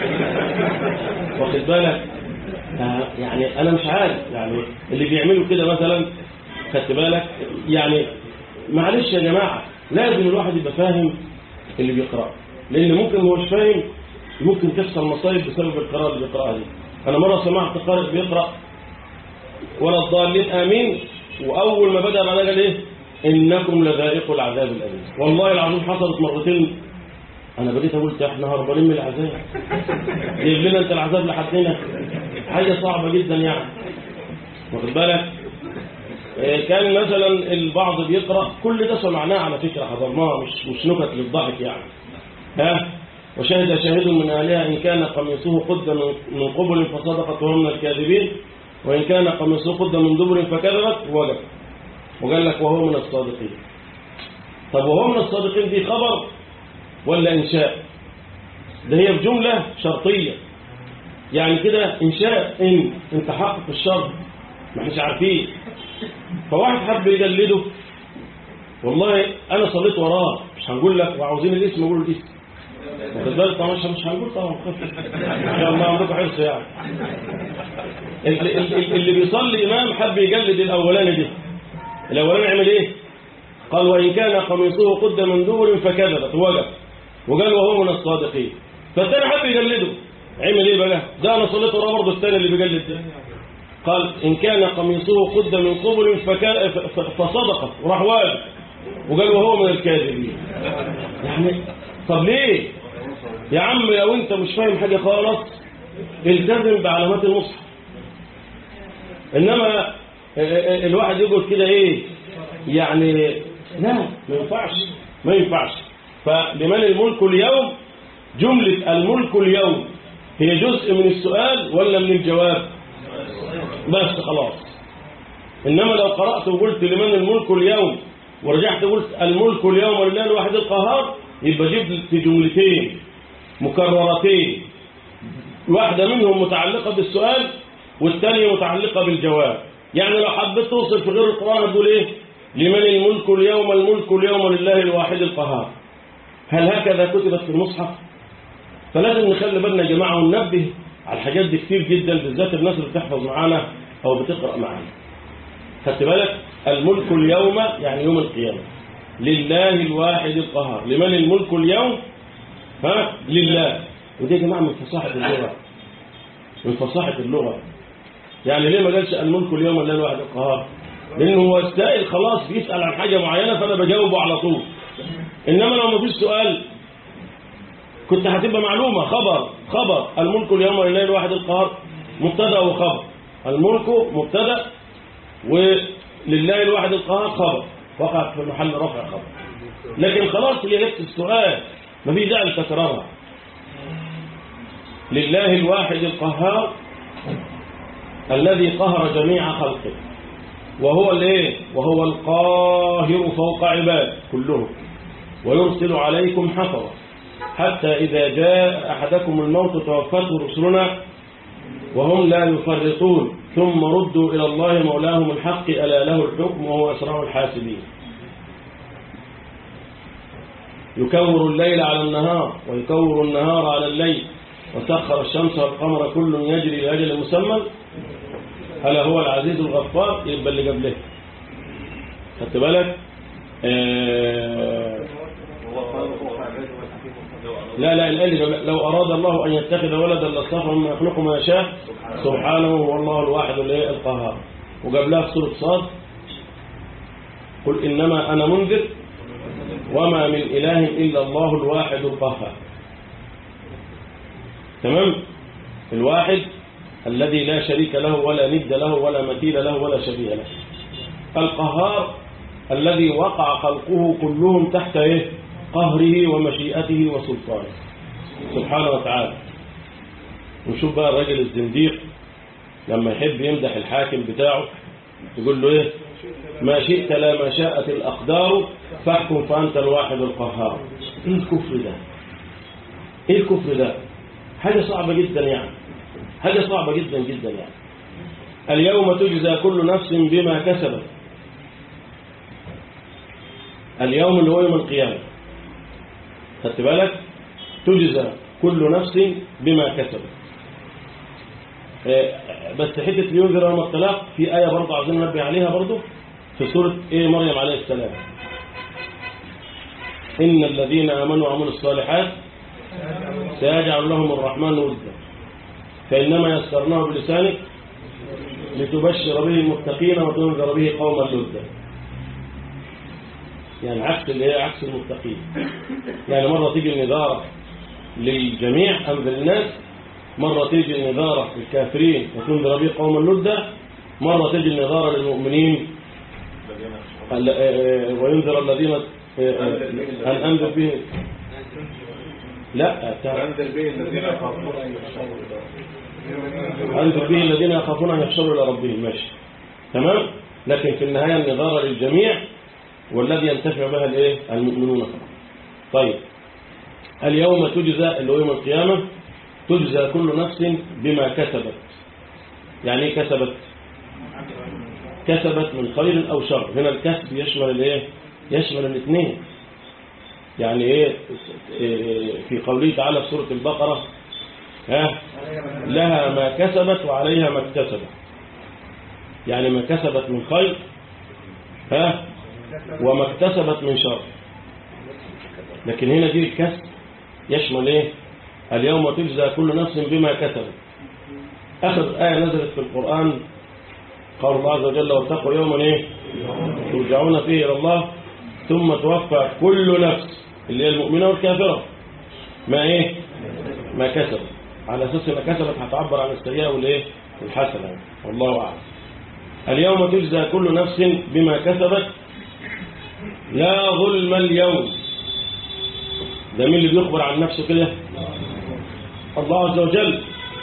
واخد بالك آه، يعني انا مش عارف يعني اللي بيعملوا كده مثلا خدت بالك يعني معلش يا جماعه لازم الواحد يبقى فاهم اللي بيقرا لان ممكن هو مش فاهم ممكن تحصل مصايب بسبب القراءه اللي بيقراها دي انا مره سمعت قارئ بيقرا ولا الضالين امين واول ما بدا بعدها قال ايه انكم لذائقوا العذاب الاليم والله العظيم حصلت مرتين انا بديت اقول احنا هربانين من العذاب جايب لنا انت العذاب لحدنا حاجه صعبه جدا يعني واخد بالك آه، كان مثلا البعض بيقرا كل ده سمعناه على فكره حضرناه مش مش نكت للضحك يعني ها وشهد شاهد من اهلها ان كان قميصه قد من- من قبل فصدقت وهو من الكاذبين وان كان قميصه قد من دبر فكذبت وجب وقال لك وهو من الصادقين طب وهو من الصادقين دي خبر ولا انشاء ده هي في جمله شرطيه يعني كده انشاء ان ان تحقق الشرط ما احناش عارفين فواحد حب يجلده والله انا صليت وراه مش هنقول لك وعاوزين الاسم نقول الاسم واخد بالك طبعا مش مش هنقول طبعا ان شاء الله عندكم حرص يعني اللي, اللي, اللي بيصلي امام حب يجلد الاولاني دي الاولاني عمل ايه قال وان كان قميصه قد من دبر فكذبت وجب وقال وهو من الصادقين فالثاني حب يجلده عمل ايه بقى ده انا صليت وراه برضه الثاني اللي بيجلد ده قال إن كان قميصه قد من قبل فكان ف- ف- فصدقت وراح واجب وقال وهو من الكاذبين يعني طب ليه يا عم لو انت مش فاهم حاجة خالص التزم بعلامات المصحف انما ا- ا- الواحد يقول كده ايه يعني لا ما ينفعش ما ينفعش فلمن الملك اليوم جملة الملك اليوم هي جزء من السؤال ولا من الجواب بس خلاص إنما لو قرأت وقلت لمن الملك اليوم ورجعت قلت الملك اليوم لله الواحد القهار يبقى جبت جملتين مكررتين واحدة منهم متعلقة بالسؤال والثانية متعلقة بالجواب يعني لو حبيت توصل في غير القرآن تقول ايه لمن الملك اليوم الملك اليوم لله الواحد القهار هل هكذا كتبت في المصحف فلازم نخلي بالنا يا جماعة وننبه على الحاجات دي كتير جدا بالذات الناس اللي بتحفظ معانا أو بتقرأ معانا خدت بالك الملك اليوم يعني يوم القيامة لله الواحد القهار لمن الملك اليوم ها لله ودي يا جماعة من فصاحة اللغة من فصاحة اللغة يعني ليه ما قالش الملك اليوم لله الواحد القهار لأنه هو السائل خلاص بيسأل عن حاجة معينة فأنا بجاوبه على طول إنما لو ما فيش سؤال كنت هتبقى معلومة خبر خبر الملك اليوم لله الواحد القهار مبتدا وخبر الملك مبتدا ولله الواحد القهار خبر وقع في محل رفع خبر لكن خلاص هي نفس السؤال ما في داعي لتكرارها لله الواحد القهار الذي قهر جميع خلقه وهو الايه وهو القاهر فوق عباده كلهم ويرسل عليكم حفظا حتى إذا جاء أحدكم الموت توفته رسلنا وهم لا يفرطون ثم ردوا إلى الله مولاهم الحق ألا له الحكم وهو أسرع الحاسبين يكور الليل على النهار ويكور النهار على الليل وسخر الشمس والقمر كل يجري لأجل مسمى ألا هو العزيز الغفار يبقى اللي قبله خدت بالك آه لا لا الآن لو أراد الله أن يتخذ ولدا لاصطفى مما يخلق ما يشاء سبحانه هو الله الواحد الايه القهار وجاب لها في سورة صاد قل إنما أنا منذر وما من إله إلا الله الواحد القهار تمام الواحد الذي لا شريك له ولا ند له ولا مثيل له ولا شبيه له القهار الذي وقع خلقه كلهم تحت إيه؟ قهره ومشيئته وسلطانه سبحانه وتعالى ونشوف بقى الراجل الزنديق لما يحب يمدح الحاكم بتاعه يقول له ايه ما شئت لا ما شاءت الأقدار فاحكم فأنت الواحد القهار ايه الكفر ده ايه الكفر ده حاجة صعبة جدا يعني حاجة صعبة جدا جدا يعني اليوم تجزى كل نفس بما كسبت اليوم اللي هو يوم القيامة خدت بالك تجزى كل نفس بما كسبت بس حتة لينذر يوم الطلاق في آية برضه عايزين ننبه عليها برضه في سورة إيه مريم عليه السلام إن الذين آمنوا وعملوا الصالحات سيجعل لهم الرحمن ودا فإنما يسرناه بلسانك لتبشر به المتقين وتنذر به قوما لدا يعني عكس اللي هي عكس المتقين يعني مرة تيجي النذارة للجميع أنذر الناس مرة تيجي النذارة للكافرين وتنذر به قوما لدا مرة تيجي النذارة للمؤمنين وينذر الذين أن أنذر به لا
أنذر به الذين يخافون أن يحشروا
أنذر به الذين يخافون أن يحشروا إلى ربهم ماشي تمام لكن في النهاية النظارة للجميع والذي ينتفع بها الايه المؤمنون فقط طيب اليوم تجزى اللي هو يوم القيامة تجزى كل نفس بما كسبت يعني ايه كسبت كسبت من خير أو شر هنا الكسب يشمل الايه يشمل الاثنين يعني ايه في قوله تعالى في سورة البقرة ها لها ما كسبت وعليها ما اكتسبت يعني ما كسبت من خير ها وما اكتسبت من شر لكن هنا دي الكسب يشمل ايه اليوم تجزى كل نفس بما كسبت اخر آية نزلت في القرآن قال الله عز وجل واتقوا يوما ايه ترجعون فيه الى الله ثم توفى كل نفس اللي هي المؤمنة والكافرة ما ايه ما كسب على اساس ما كسبت هتعبر عن السيئة والايه الحسنة والله اعلم اليوم تجزى كل نفس بما كسبت لا ظلم اليوم ده مين اللي بيخبر عن نفسه كده الله عز وجل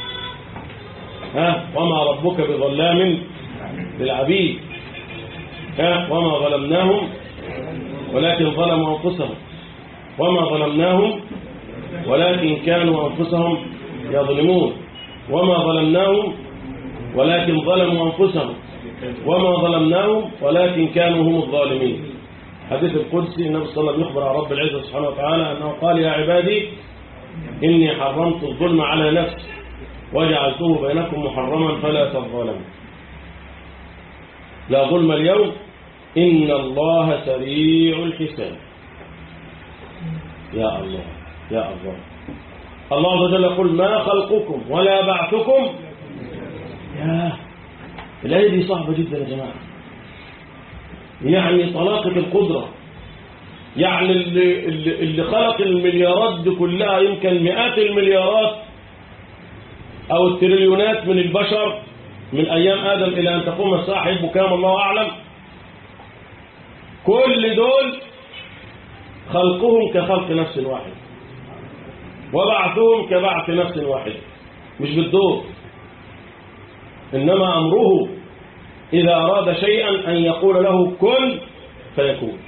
ها وما ربك بظلام للعبيد ها وما ظلمناهم ولكن ظلموا أنفسهم وما ظلمناهم ولكن كانوا أنفسهم يظلمون وما ظلمناهم ولكن ظلموا أنفسهم وما ظلمناهم ولكن كانوا هم الظالمين حديث القدسي النبي صلى الله عليه وسلم يخبر عن رب العزة سبحانه وتعالى أنه قال يا عبادي إني حرمت الظلم على نفسي وجعلته بينكم محرما فلا تظلموا لا ظلم اليوم إن الله سريع الحساب يا الله يا الله الله عز وجل يقول ما خلقكم ولا بعثكم يا الآية دي صعبة جدا يا جماعة يعني طلاقة القدرة يعني اللي, اللي, اللي خلق المليارات دي كلها يمكن مئات المليارات أو التريليونات من البشر من أيام آدم إلى أن تقوم الساعة يبقوا كام الله أعلم كل دول خلقهم كخلق نفس واحد وبعثهم كبعث نفس واحد مش بالدور إنما أمره إذا أراد شيئا أن يقول له كن فيكون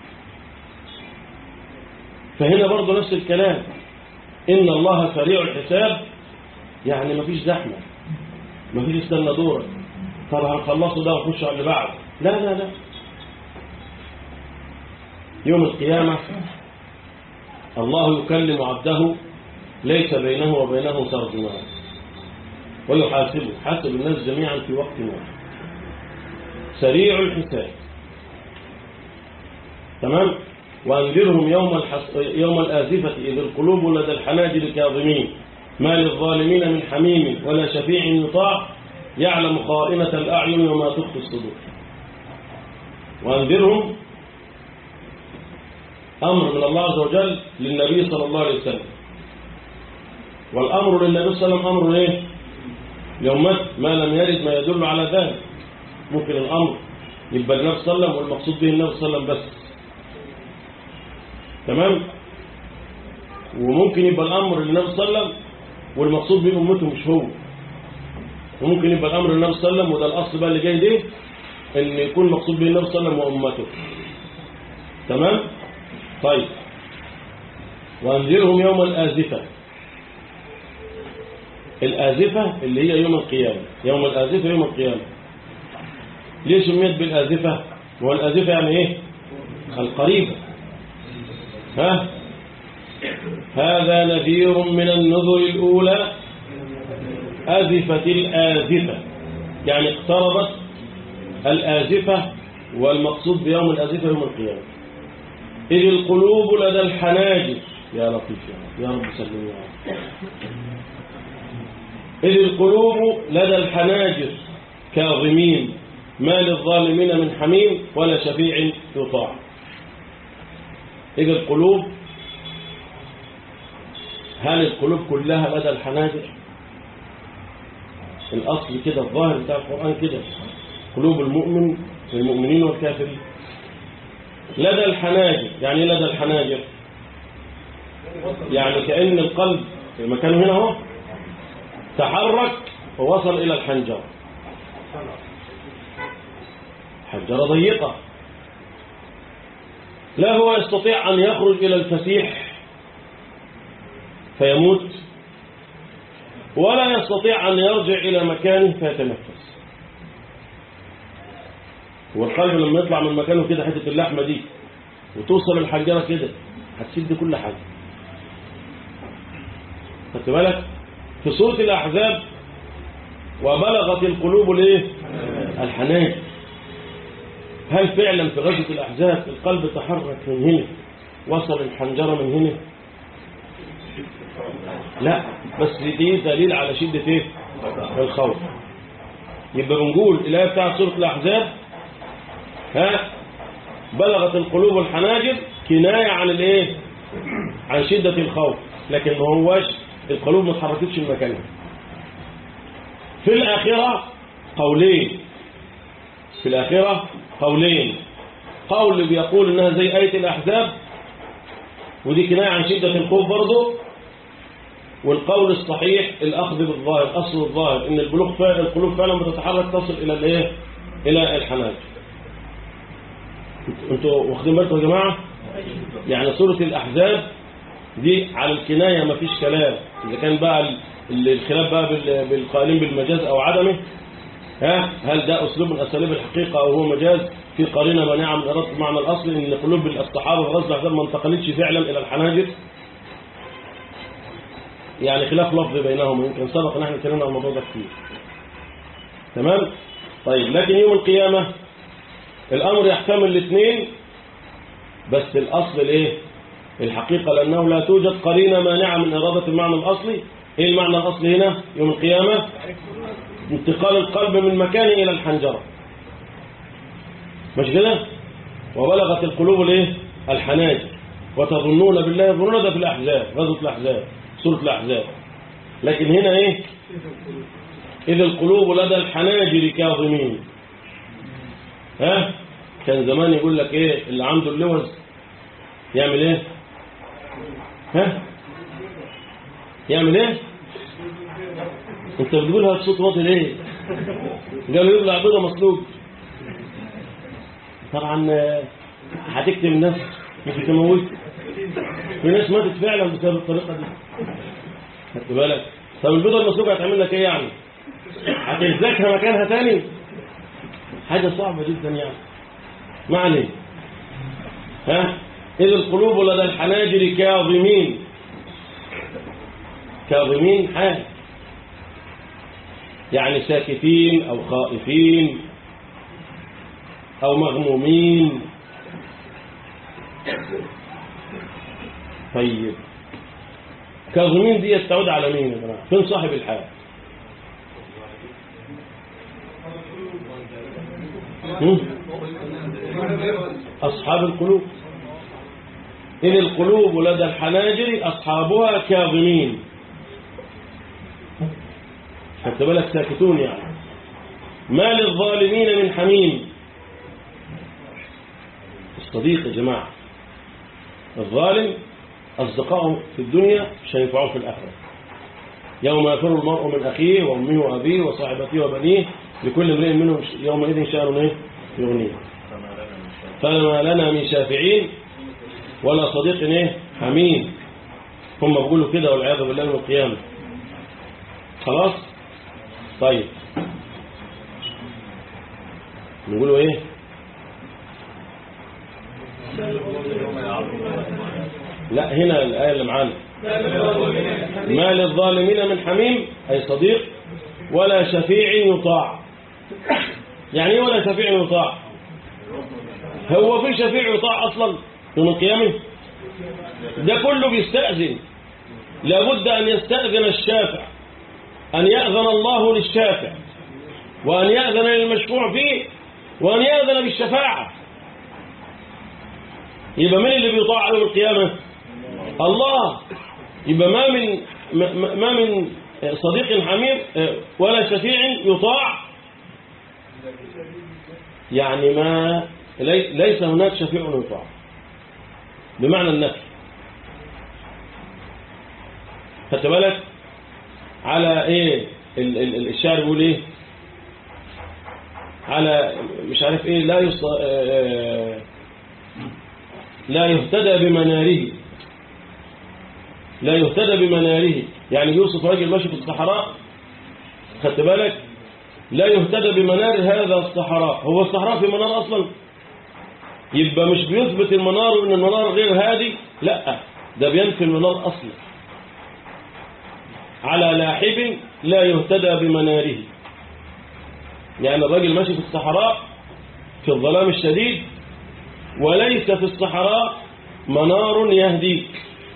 فهنا برضه نفس الكلام إن الله سريع الحساب يعني مفيش زحمة مفيش استنى دورك طب هنخلصه ده ونخش على اللي بعده لا لا لا يوم القيامة الله يكلم عبده ليس بينه وبينه ترجمان ويحاسبه حاسب الناس جميعا في وقت واحد سريع الحساب تمام وأنذرهم يوم, الحس... يوم الآزفة إذ القلوب لدى الحناجر كاظمين ما للظالمين من حميم ولا شفيع يطاع يعلم خائنة الأعين وما تخفي الصدور وأنذرهم أمر من الله عز وجل للنبي صلى الله عليه وسلم والأمر للنبي صلى الله عليه وسلم أمر إيه؟ لأمته ما لم يرد ما يدل على ذلك ممكن الأمر يبقى النبي صلى الله عليه وسلم والمقصود به النبي صلى الله عليه وسلم بس تمام وممكن يبقى الأمر للنبي صلى الله عليه وسلم والمقصود به أمته مش هو وممكن يبقى الأمر للنبي صلى الله عليه وسلم وده الأصل بقى اللي جاي ده إن يكون المقصود به النبي صلى الله عليه وسلم وأمته تمام طيب وأنذرهم يوم الآزفة الآزفة اللي هي يوم القيامة يوم الآزفة يوم القيامة ليه سميت بالآزفة هو الآزفة يعني إيه القريبة ها هذا نذير من النذر الأولى آزفة الآزفة يعني اقتربت الآزفة والمقصود بيوم الآزفة يوم القيامة إذ القلوب لدى الحناجر يا لطيف يا رب, يا رب سلم يا رب إذ القلوب لدى الحناجر كاظمين ما للظالمين من حميم ولا شفيع يطاع إذ القلوب هل القلوب كلها لدى الحناجر الأصل كده الظاهر بتاع القرآن كده قلوب المؤمن المؤمنين والكافرين لدى الحناجر يعني لدى الحناجر يعني كأن القلب في مكانه هنا اهو تحرك ووصل إلى الحنجرة حنجرة ضيقة لا هو يستطيع أن يخرج إلى الفسيح فيموت ولا يستطيع أن يرجع إلى مكانه فيتنفس والقلب لما يطلع من مكانه كده حتة اللحمة دي وتوصل الحنجرة كده هتسد كل حاجة خدت بالك في سورة الأحزاب وبلغت القلوب الايه الحنان هل فعلا في غزوة الأحزاب القلب تحرك من هنا وصل الحنجرة من هنا لا بس دي دليل على شدة ايه الخوف يبقى بنقول الآية بتاعت سورة الأحزاب ها بلغت القلوب الحناجر كناية عن الايه عن شدة الخوف لكن ما هواش القلوب ما اتحركتش من مكانها في الآخرة قولين في الآخرة قولين قول بيقول انها زي آية الأحزاب ودي كناية عن شدة الخوف برضه والقول الصحيح الأخذ بالظاهر أصل الظاهر إن القلوب فعلا القلوب فعلا بتتحرك تصل إلى الإيه إلى الحناجر انتوا واخدين بالكم يا جماعة يعني سورة الأحزاب دي على الكناية ما فيش كلام إذا كان بقى الخلاف بقى بالقائلين بالمجاز أو عدمه ها هل ده أسلوب من أساليب الحقيقة أو هو مجاز في قرينة مانعة من إرادة المعنى الأصلي إن قلوب الصحابة في غزوة الأحزاب ما انتقلتش فعلا إلى الحناجر يعني خلاف لفظ بينهم يمكن سبق ان احنا اتكلمنا عن الموضوع ده كتير تمام طيب لكن يوم القيامة الأمر يحتمل الاثنين بس الأصل الايه الحقيقة لأنه لا توجد قرينة مانعة من إرادة المعنى الأصلي ايه المعنى الأصلي هنا يوم القيامة انتقال القلب من مكانه إلى الحنجرة مش كده وبلغت القلوب الايه الحناجر وتظنون بالله يظنون ده في الأحزاب غزوة الأحزاب سورة الأحزاب لكن هنا ايه إذ القلوب لدى الحناجر كاظمين ها كان زمان يقول لك ايه اللي عنده اللوز يعمل ايه ها يعمل ايه انت بتقولها بصوت واطي ليه قالوا يبلع بيضه مسلوق طبعا هتكتم الناس مش تموت في ناس ماتت فعلا بسبب الطريقه دي خدت بالك طب البيضه المسلوقه هتعمل لك ايه يعني هتهزكها مكانها تاني حاجه صعبه جدا يعني ما عليه ها إذ القلوب لدى الحناجر كاظمين كاظمين حال يعني ساكتين أو خائفين أو مغمومين طيب كاظمين دي تعود على مين يا جماعه فين صاحب الحال هم؟ أصحاب القلوب إن القلوب لدى الحناجر أصحابها كاظمين خدت بالك ساكتون يعني ما للظالمين من حميم الصديق يا جماعة الظالم أصدقائه في الدنيا مش هينفعوه في الآخرة يوم يفر المرء من أخيه وأمه وأبيه وصاحبته وبنيه لكل امرئ منهم يومئذ شأن إيه؟ يغنيه فما لنا من شافعين ولا صديق إيه؟ حميم هم بيقولوا كده والعياذ بالله من القيامة خلاص طيب نقولوا ايه لا هنا الآية اللي معانا ما للظالمين من حميم أي صديق ولا شفيع يطاع يعني ايه ولا شفيع يطاع هو في شفيع يطاع أصلا يوم القيامة ده كله بيستأذن لابد أن يستأذن الشافع أن يأذن الله للشافع وأن يأذن للمشفوع فيه وأن يأذن بالشفاعة يبقى من اللي بيطاع يوم القيامة الله يبقى ما من ما ما من صديق حميم ولا شفيع يطاع يعني ما لي- ليس هناك شفيع يطاع بمعنى النفي خدت بالك على ايه ال- ال- ال- الشاعر بيقول ايه على مش عارف ايه لا يص... آه، لا يهتدى بمناره لا يهتدى بمناره يعني يوسف راجل ماشي في الصحراء خدت بالك لا يهتدى بمنار هذا الصحراء هو الصحراء في منار اصلا يبقى مش بيثبت المنار وان المنار غير هادي لا ده بينفي المنار اصلا على لاحب لا يهتدى بمناره يعني الراجل ماشي في الصحراء في الظلام الشديد وليس في الصحراء منار يهديك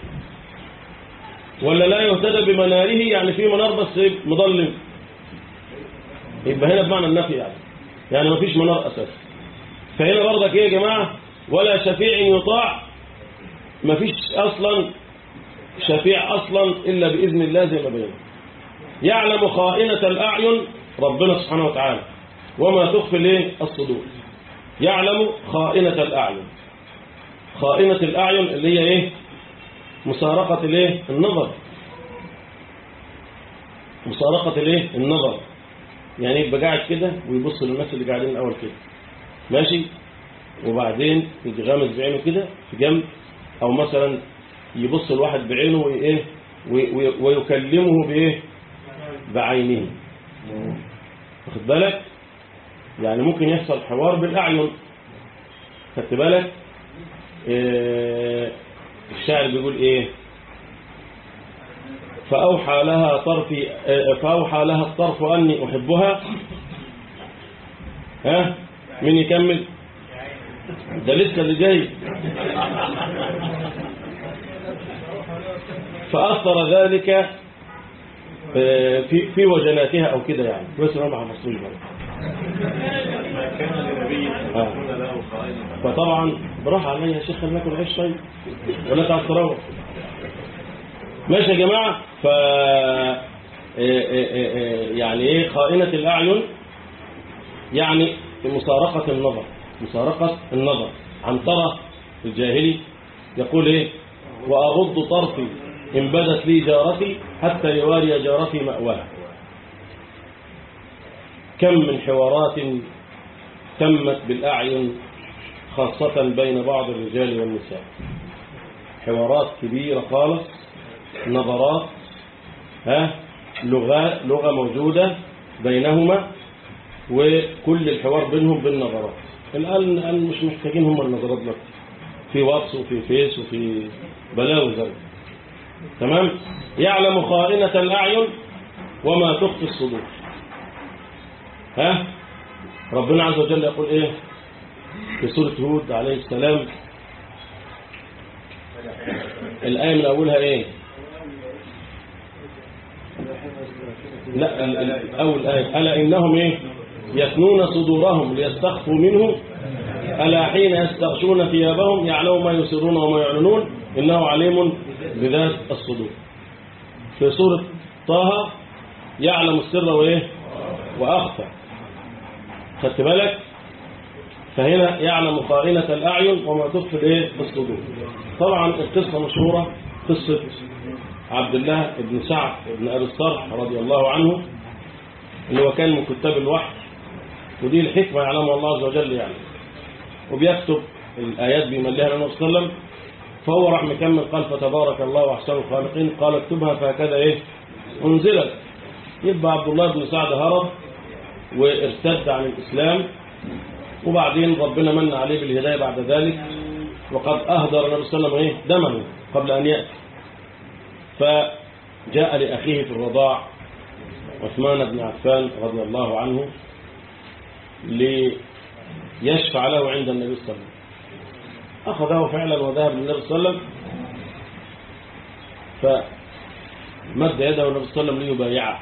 ولا لا يهتدى بمناره يعني في منار بس مظلم يبقى هنا بمعنى النفي يعني يعني ما فيش منار أساسا فهنا برضك ايه يا جماعة ولا شفيع يطاع ما فيش أصلا شفيع أصلا إلا بإذن الله زي ما بينا يعلم خائنة الأعين ربنا سبحانه وتعالى وما تخفي الايه الصدور يعلم خائنة الأعين خائنة الأعين اللي هي ايه مسارقة الايه النظر مسارقة الايه النظر يعني يبقى قاعد كده ويبص للناس اللي قاعدين الأول كده ماشي وبعدين يجي غامز بعينه كده في جنب أو مثلا يبص الواحد بعينه وإيه وي- وي- ويكلمه بإيه بعينه واخد بالك يعني ممكن يحصل حوار بالأعين خدت بالك إيه الشاعر بيقول إيه فأوحى لها طرفي آه، فأوحى لها الطرف أني أحبها ها مين يكمل ده لسه اللي جاي فأثر ذلك آه، في في وجناتها أو كده يعني بس أنا مع مصري بقى.
ما كان لنبي أن
آه.
يكون له خائنة
فطبعا براح عليا يا شيخ خلينا ناكل عيش طيب ولا تعال تروح ماشي يا جماعه ف إيه إيه إيه إيه يعني ايه خائنة الأعين يعني مسارقة النظر مسارقة النظر عنترة الجاهلي يقول ايه وأغض طرفي إن بدت لي جارتي حتى يواري جارتي مأواها كم من حوارات تمت بالأعين خاصة بين بعض الرجال والنساء حوارات كبيرة خالص نظرات ها لغة, لغة موجودة بينهما وكل الحوار بينهم بالنظرات الآن الآن مش محتاجين هم النظرات دلوقتي في واتس وفي فيس وفي بلاوي زي تمام يعلم خائنة الأعين وما تخفي الصدور ها ربنا عز وجل يقول ايه في سورة هود عليه السلام الآية من أولها إيه لا ال- ال- أول آية ألا إنهم إيه يثنون صدورهم ليستخفوا منه ألا حين يستغشون ثيابهم يعلم ما يسرون وما يعلنون إنه عليم بذات الصدور في سورة طه يعلم السر وإيه وأخفى خدت بالك فهنا يعلم خائنة الأعين وما تخفي الإيه الصدور طبعا القصة مشهورة قصة عبد الله بن سعد بن أبي الصرح رضي الله عنه اللي هو كان من كتاب الوحي ودي الحكمة يعلمها الله عز وجل يعني وبيكتب الآيات بيمليها لنا صلى الله عليه وسلم فهو راح مكمل قال فتبارك الله أحسن الخالقين قال اكتبها فهكذا إيه أنزلت يبقى عبد الله بن سعد هرب وارتد عن الإسلام وبعدين ربنا من عليه بالهداية بعد ذلك وقد أهدر النبي صلى الله عليه وسلم إيه دمه قبل أن يأتي فجاء لأخيه في الرضاع عثمان بن عفان رضي الله عنه ليشفع له عند النبي صلى الله عليه وسلم أخذه فعلا وذهب للنبي صلى الله عليه وسلم فمد يده النبي صلى الله عليه وسلم ليبايعه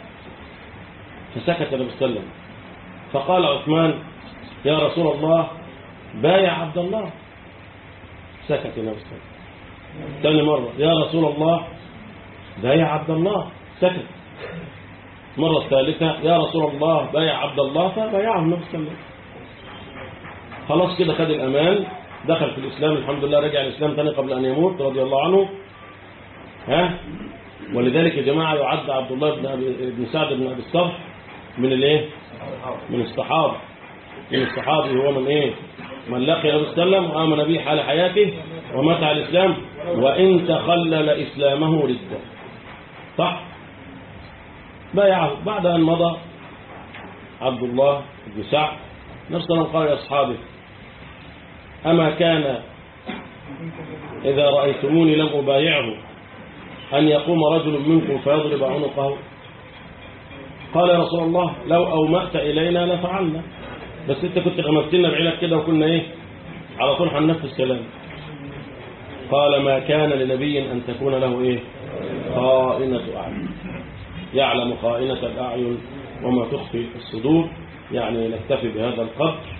فسكت النبي صلى الله عليه وسلم فقال عثمان يا رسول الله بايع عبد الله سكت النبي صلى الله عليه وسلم ثاني مرة يا رسول الله بايع عبد الله سكت مرة الثالثة يا رسول الله بايع عبد الله فبايعه النبي صلى الله عليه وسلم خلاص كده خد الأمان دخل في الإسلام الحمد لله رجع الإسلام تاني قبل أن يموت رضي الله عنه ها ولذلك يا جماعة يعد عبد الله بن, أبي بن سعد بن أبي الصرح من الايه من الصحابة من الصحابي هو من ايه من لقي النبي صلى الله عليه وسلم وآمن به حال حياته ومات على الإسلام وإن تخلل إسلامه ردة صح بايعه بعد أن مضى عبد الله بن سعد نفس ما قال لأصحابه أما كان إذا رأيتموني لم أبايعه أن يقوم رجل منكم فيضرب عنقه قال يا رسول الله لو أومأت إلينا لفعلنا بس أنت كنت غمستنا بعينك كده وكنا إيه على طول هننفذ كلام قال ما كان لنبي أن تكون له إيه خائنة أعين يعلم خائنة الأعين وما تخفي الصدور يعني نكتفي بهذا القدر